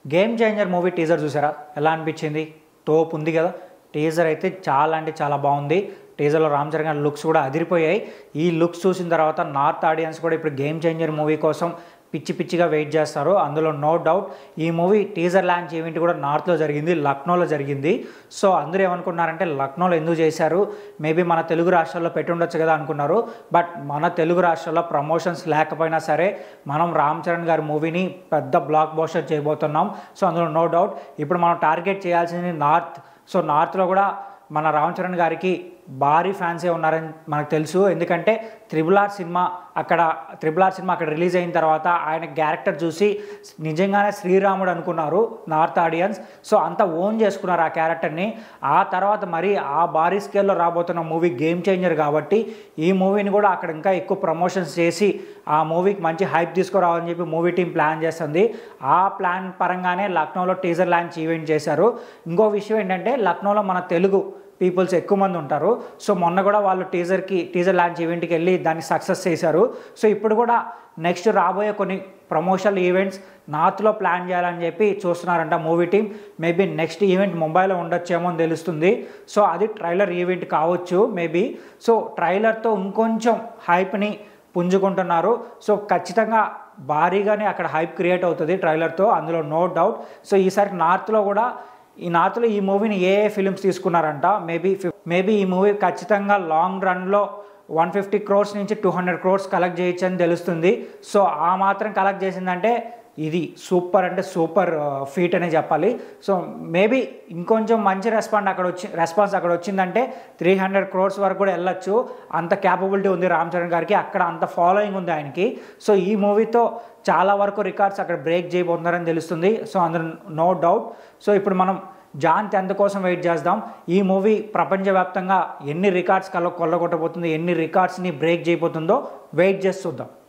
game changer movie teaser చూసారా ఎలా అనిపించింది తోపు ఉంది కదా టీజర్ అయితే చాలా అంటే చాలా బాగుంది టీజర్లో రామ్ చరణ్ గారి లుక్స్ కూడా అదిరిపోయాయి ఈ లుక్స్ చూసిన తర్వాత నార్త్ ఆడియన్స్ కూడా ఇప్పుడు గేమ్ చేంజర్ మూవీ కోసం పిచ్చి పిచ్చిగా వెయిట్ చేస్తారు అందులో నో డౌట్ ఈ మూవీ టీజర్ లాంచ్ ఈవెంట్ కూడా నార్త్లో జరిగింది లక్నోలో జరిగింది సో అందరూ ఏమనుకున్నారంటే లక్నోలో ఎందుకు చేశారు మేబీ మన తెలుగు రాష్ట్రాల్లో పెట్టి ఉండొచ్చు కదా అనుకున్నారు బట్ మన తెలుగు రాష్ట్రాల్లో ప్రమోషన్స్ లేకపోయినా సరే మనం రామ్ చరణ్ గారి మూవీని పెద్ద బ్లాక్ బోస్టర్ చేయబోతున్నాం సో అందులో నో డౌట్ ఇప్పుడు మనం టార్గెట్ చేయాల్సింది నార్త్ సో నార్త్లో కూడా మన రామ్ చరణ్ గారికి భారీ ఫ్యాన్సే ఉన్నారని మనకు తెలుసు ఎందుకంటే త్రిబుల్ ఆర్ సినిమా అక్కడ త్రిబుల్ ఆర్ సినిమా అక్కడ రిలీజ్ అయిన తర్వాత ఆయన క్యారెక్టర్ చూసి నిజంగానే శ్రీరాముడు అనుకున్నారు నార్త్ ఆడియన్స్ సో అంత ఓన్ చేసుకున్నారు ఆ క్యారెక్టర్ని ఆ తర్వాత మరి ఆ భారీ స్కేల్లో రాబోతున్న మూవీ గేమ్ చేంజర్ కాబట్టి ఈ మూవీని కూడా అక్కడ ఇంకా ఎక్కువ ప్రమోషన్స్ చేసి ఆ మూవీకి మంచి హైప్ తీసుకురావాలని చెప్పి మూవీ టీం ప్లాన్ చేస్తుంది ఆ ప్లాన్ పరంగానే లక్నోలో టీజర్ లాంచ్ ఈవెంట్ చేశారు ఇంకో విషయం ఏంటంటే లక్నోలో మన తెలుగు పీపుల్స్ ఎక్కువ మంది ఉంటారు సో మొన్న కూడా వాళ్ళు టీజర్కి టీజర్ లాంచ్ ఈవెంట్కి వెళ్ళి దాన్ని సక్సెస్ చేశారు సో ఇప్పుడు కూడా నెక్స్ట్ రాబోయే కొన్ని ప్రమోషనల్ ఈవెంట్స్ నార్త్లో ప్లాన్ చేయాలని చెప్పి చూస్తున్నారంట movie team maybe next event ముంబైలో ఉండొచ్చేమో అని తెలుస్తుంది సో అది ట్రైలర్ ఈవెంట్ కావచ్చు మేబీ సో ట్రైలర్తో ఇంకొంచెం హైప్ని పుంజుకుంటున్నారు సో ఖచ్చితంగా భారీగానే అక్కడ హైప్ క్రియేట్ అవుతుంది ట్రైలర్తో అందులో నో డౌట్ సో ఈసారి నార్త్లో కూడా ఈ నార్త్లో ఈ మూవీని ఏ ఏ ఫిలిమ్స్ తీసుకున్నారంట మేబీ మేబీ ఈ మూవీ ఖచ్చితంగా లాంగ్ రన్లో వన్ ఫిఫ్టీ క్రోర్స్ నుంచి టూ హండ్రెడ్ క్రోర్స్ కలెక్ట్ చేయొచ్చు అని తెలుస్తుంది సో ఆ మాత్రం కలెక్ట్ చేసిందంటే ఇది సూపర్ అంటే సూపర్ ఫీట్ అనే చెప్పాలి సో మేబీ ఇంకొంచెం మంచి రెస్పాండ్ అక్కడ వచ్చి రెస్పాన్స్ అక్కడ వచ్చిందంటే త్రీ హండ్రెడ్ క్రోర్స్ వరకు కూడా వెళ్ళొచ్చు అంత క్యాపబిలిటీ ఉంది రామ్ చరణ్ గారికి అక్కడ అంత ఫాలోయింగ్ ఉంది ఆయనకి సో ఈ మూవీతో చాలా వరకు రికార్డ్స్ అక్కడ బ్రేక్ చేయబోతున్నారని తెలుస్తుంది సో అందులో నో డౌట్ సో ఇప్పుడు మనం జాన్ టెన్త్ కోసం వెయిట్ చేద్దాం ఈ మూవీ ప్రపంచవ్యాప్తంగా ఎన్ని రికార్డ్స్ కల కొల్లగొట్టబోతుందో ఎన్ని రికార్డ్స్ని బ్రేక్ చేయబోతుందో వెయిట్ చేసి చూద్దాం